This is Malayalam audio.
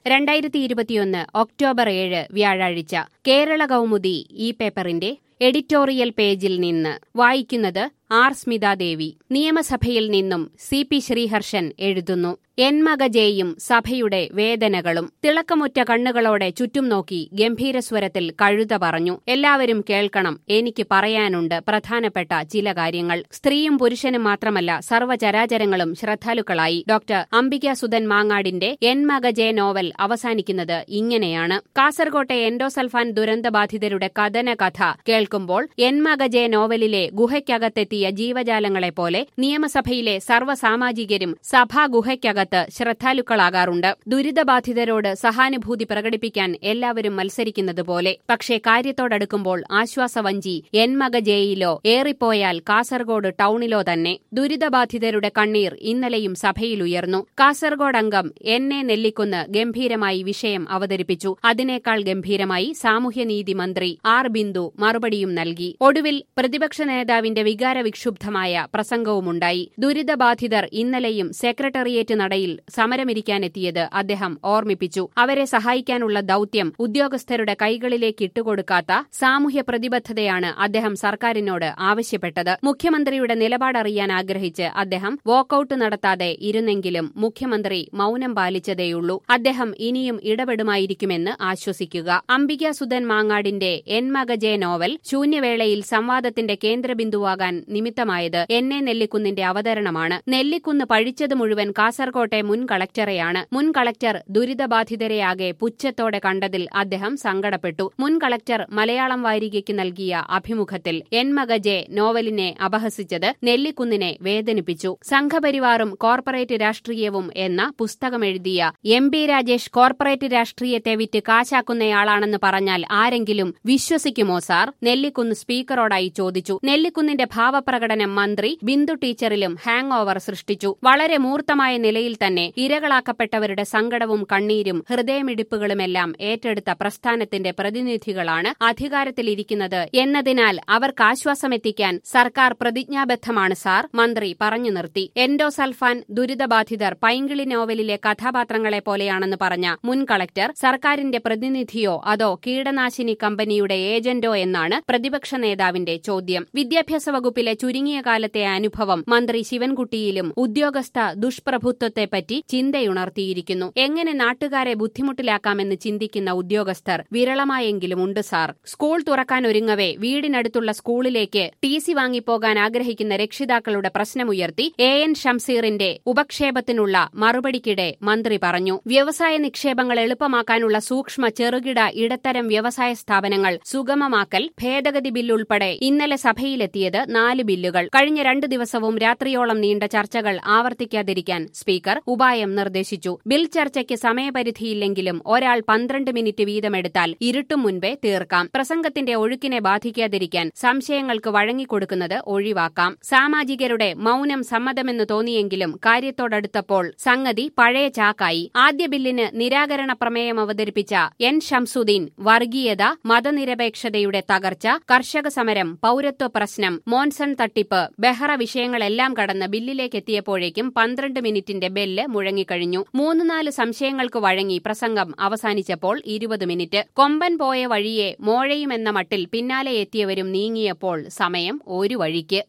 രണ്ടായിരത്തി ഇരുപത്തിയൊന്ന് ഒക്ടോബർ ഏഴ് വ്യാഴാഴ്ച കേരള കൗമുദി ഈ പേപ്പറിന്റെ എഡിറ്റോറിയൽ പേജിൽ നിന്ന് വായിക്കുന്നത് ആർ സ്മിതാദേവി നിയമസഭയിൽ നിന്നും സി പി ശ്രീഹർഷൻ എഴുതുന്നു എന്മകജേയും സഭയുടെ വേദനകളും തിളക്കമുറ്റ കണ്ണുകളോടെ ചുറ്റും നോക്കി ഗംഭീരസ്വരത്തിൽ കഴുത പറഞ്ഞു എല്ലാവരും കേൾക്കണം എനിക്ക് പറയാനുണ്ട് പ്രധാനപ്പെട്ട ചില കാര്യങ്ങൾ സ്ത്രീയും പുരുഷനും മാത്രമല്ല സർവ്വചരാചരങ്ങളും ശ്രദ്ധാലുക്കളായി ഡോക്ടർ അംബിക സുധൻ മാങ്ങാടിന്റെ എന്മകജേ നോവൽ അവസാനിക്കുന്നത് ഇങ്ങനെയാണ് കാസർകോട്ടെ എൻഡോസൾഫാൻ ദുരന്തബാധിതരുടെ കഥന കഥ കേൾക്കുമ്പോൾ എന്മകജേ നോവലിലെ ഗുഹയ്ക്കകത്തെത്തിയ ജീവജാലങ്ങളെപ്പോലെ നിയമസഭയിലെ സർവ്വസാമാജികരും സഭാ ഗുഹയ്ക്കകത്ത് ശ്രദ്ധാലുക്കളാകാറുണ്ട് ദുരിതബാധിതരോട് സഹാനുഭൂതി പ്രകടിപ്പിക്കാൻ എല്ലാവരും മത്സരിക്കുന്നത് പോലെ പക്ഷേ കാര്യത്തോടടുക്കുമ്പോൾ ആശ്വാസവഞ്ചി എന്മകജേയിലോ ഏറിപ്പോയാൽ കാസർഗോഡ് ടൌണിലോ തന്നെ ദുരിതബാധിതരുടെ കണ്ണീർ ഇന്നലെയും സഭയിലുയർന്നു കാസർഗോഡ് അംഗം എൻ എ നെല്ലിക്കുന്ന് ഗംഭീരമായി വിഷയം അവതരിപ്പിച്ചു അതിനേക്കാൾ ഗംഭീരമായി സാമൂഹ്യനീതി മന്ത്രി ആർ ബിന്ദു മറുപടിയും നൽകി ഒടുവിൽ പ്രതിപക്ഷ നേതാവിന്റെ വികാരവിക്ഷുബ്ധമായ പ്രസംഗവുമുണ്ടായി ദുരിതബാധിതർ ഇന്നലെയും സെക്രട്ടേറിയറ്റ് നടയിൽ സമരമിരിക്കാനെത്തിയത് അദ്ദേഹം ഓർമ്മിപ്പിച്ചു അവരെ സഹായിക്കാനുള്ള ദൌത്യം ഉദ്യോഗസ്ഥരുടെ കൈകളിലേക്ക് ഇട്ടുകൊടുക്കാത്ത സാമൂഹ്യ പ്രതിബദ്ധതയാണ് അദ്ദേഹം സർക്കാരിനോട് ആവശ്യപ്പെട്ടത് മുഖ്യമന്ത്രിയുടെ നിലപാടറിയാൻ ആഗ്രഹിച്ച് അദ്ദേഹം വാക്കൌട്ട് നടത്താതെ ഇരുന്നെങ്കിലും മുഖ്യമന്ത്രി മൌനം പാലിച്ചതേയുള്ളൂ അദ്ദേഹം ഇനിയും ഇടപെടുമായിരിക്കുമെന്ന് ആശ്വസിക്കുക അംബിക സുധൻ മാങ്ങാടിന്റെ എന്മകജെ നോവൽ ശൂന്യവേളയിൽ സംവാദത്തിന്റെ കേന്ദ്രബിന്ദുവാകാൻ നിമിത്തമായത് എൻ എ നെല്ലിക്കുന്നിന്റെ അവതരണമാണ് നെല്ലിക്കുന്ന് പഴിച്ചത് മുഴുവൻ കാസർകോട്ടെ മുൻ കളക്ടറെയാണ് മുൻ കളക്ടർ ദുരിതബാധിതരെയാകെ പുച്ഛത്തോടെ കണ്ടതിൽ അദ്ദേഹം സങ്കടപ്പെട്ടു മുൻ കളക്ടർ മലയാളം വാരികയ്ക്ക് നൽകിയ അഭിമുഖത്തിൽ എന്മകജെ നോവലിനെ അപഹസിച്ചത് നെല്ലിക്കുന്നിനെ വേദനിപ്പിച്ചു സംഘപരിവാറും കോർപ്പറേറ്റ് രാഷ്ട്രീയവും എന്ന പുസ്തകമെഴുതിയ എം പി രാജേഷ് കോർപ്പറേറ്റ് രാഷ്ട്രീയത്തെ വിറ്റ് കാശാക്കുന്നയാളാണെന്ന് പറഞ്ഞാൽ ആരെങ്കിലും വിശ്വസിക്കുമോ സാർ നെല്ലിക്കുന്ന് സ്പീക്കറോടായി ചോദിച്ചു നെല്ലിക്കുന്നിന്റെ ഭാവപ്രകടനം മന്ത്രി ബിന്ദു ടീച്ചറിലും ഹാങ് ഓവർ സൃഷ്ടിച്ചു വളരെ മൂർത്തമായ നിലയിൽ തന്നെ ഇരകളാക്കപ്പെട്ടവരുടെ സങ്കടവും കണ്ണീരും ഹൃദയമിടിപ്പുകളുമെല്ലാം ഏറ്റെടുത്ത പ്രസ്ഥാനത്തിന്റെ പ്രതിനിധികളാണ് അധികാരത്തിലിരിക്കുന്നത് എന്നതിനാൽ അവർക്ക് ആശ്വാസമെത്തിക്കാൻ സർക്കാർ പ്രതിജ്ഞാബദ്ധമാണ് സാർ മന്ത്രി പറഞ്ഞു നിർത്തി എൻഡോസൾഫാൻ ദുരിതബാധിതർ പൈങ്കിളി നോവലിലെ കഥാപാത്രങ്ങളെ പോലെയാണെന്ന് പറഞ്ഞ മുൻ കളക്ടർ സർക്കാരിന്റെ പ്രതിനിധിയോ അതോ കീടനാശിനി കമ്പനിയുടെ ഏജന്റോ എന്നാണ് പ്രതിപക്ഷ നേതാവിന്റെ ചോദ്യം വിദ്യാഭ്യാസ വകുപ്പിലെ ചുരുങ്ങിയ കാലത്തെ അനുഭവം മന്ത്രി ശിവൻകുട്ടിയിലും ഉദ്യോഗസ്ഥ ദുഷ്പ്രഭുത്വത്തെപ്പറ്റി ചിന്തയുണർത്തിയിരിക്കുന്നു എങ്ങനെ നാട്ടുകാരെ ബുദ്ധിമുട്ടിലാക്കാമെന്ന് ചിന്തിക്കുന്ന ഉദ്യോഗസ്ഥർ വിരളമായെങ്കിലും ഉണ്ട് സാർ സ്കൂൾ തുറക്കാൻ ഒരുങ്ങവേ വീടിനടുത്തുള്ള സ്കൂളിലേക്ക് ടി സി വാങ്ങിപ്പോകാൻ ആഗ്രഹിക്കുന്ന രക്ഷിതാക്കളുടെ പ്രശ്നമുയർത്തി എ എൻ ഷംസീറിന്റെ ഉപക്ഷേപത്തിനുള്ള മറുപടിക്കിടെ മന്ത്രി പറഞ്ഞു വ്യവസായ നിക്ഷേപങ്ങൾ എളുപ്പമാക്കാനുള്ള സൂക്ഷ്മ ചെറുകിട ഇടത്തരം വ്യവസായ സ്ഥാപനങ്ങൾ സുഗമമാക്കൽ ഭേദഗതി ബില്ലുൾപ്പെടെ ഇന്നലെ സഭയിലെത്തിയത് നാല് ബില്ലുകൾ കഴിഞ്ഞ രണ്ടു ദിവസവും രാത്രിയോളം നീണ്ട ചർച്ചകൾ ആവർത്തിക്കാതിരിക്കാൻ സ്പീക്കർ ഉപായം നിർദ്ദേശിച്ചു ബിൽ ചർച്ചയ്ക്ക് സമയപരിധിയില്ലെങ്കിലും ഒരാൾ പന്ത്രണ്ട് മിനിറ്റ് വീതമെടുത്താൽ ഇരുട്ടും മുൻപേ തീർക്കാം പ്രസംഗത്തിന്റെ ഒഴുക്കിനെ ബാധിക്കാതിരിക്കാൻ സംശയങ്ങൾക്ക് വഴങ്ങിക്കൊടുക്കുന്നത് ഒഴിവാക്കാം സാമാജികരുടെ മൌനം സമ്മതമെന്ന് തോന്നിയെങ്കിലും കാര്യത്തോടടുത്തപ്പോൾ സംഗതി പഴയ ചാക്കായി ആദ്യ ബില്ലിന് നിരാകരണ പ്രമേയം അവതരിപ്പിച്ച എൻ ഷംസുദ്ദീൻ വർഗീയത മതനിരപേക്ഷതയുടെ തകർച്ച കർഷക സമരം പൌരത്വ പ്രശ്നം മോൻസൺ തട്ടിപ്പ് ബെഹ്റ വിഷയങ്ങളെല്ലാം കടന്ന് ബില്ലിലേക്ക് എത്തിയപ്പോഴേക്കും പന്ത്രണ്ട് മിനിറ്റിന്റെ ബെല്ല് മുഴങ്ങിക്കഴിഞ്ഞു മൂന്ന് നാല് സംശയങ്ങൾക്ക് വഴങ്ങി പ്രസംഗം അവസാനിച്ചപ്പോൾ ഇരുപത് മിനിറ്റ് കൊമ്പൻ പോയ വഴിയെ മോഴയുമെന്ന മട്ടിൽ പിന്നാലെ എത്തിയവരും നീങ്ങിയപ്പോൾ സമയം ഒരു വഴിക്ക്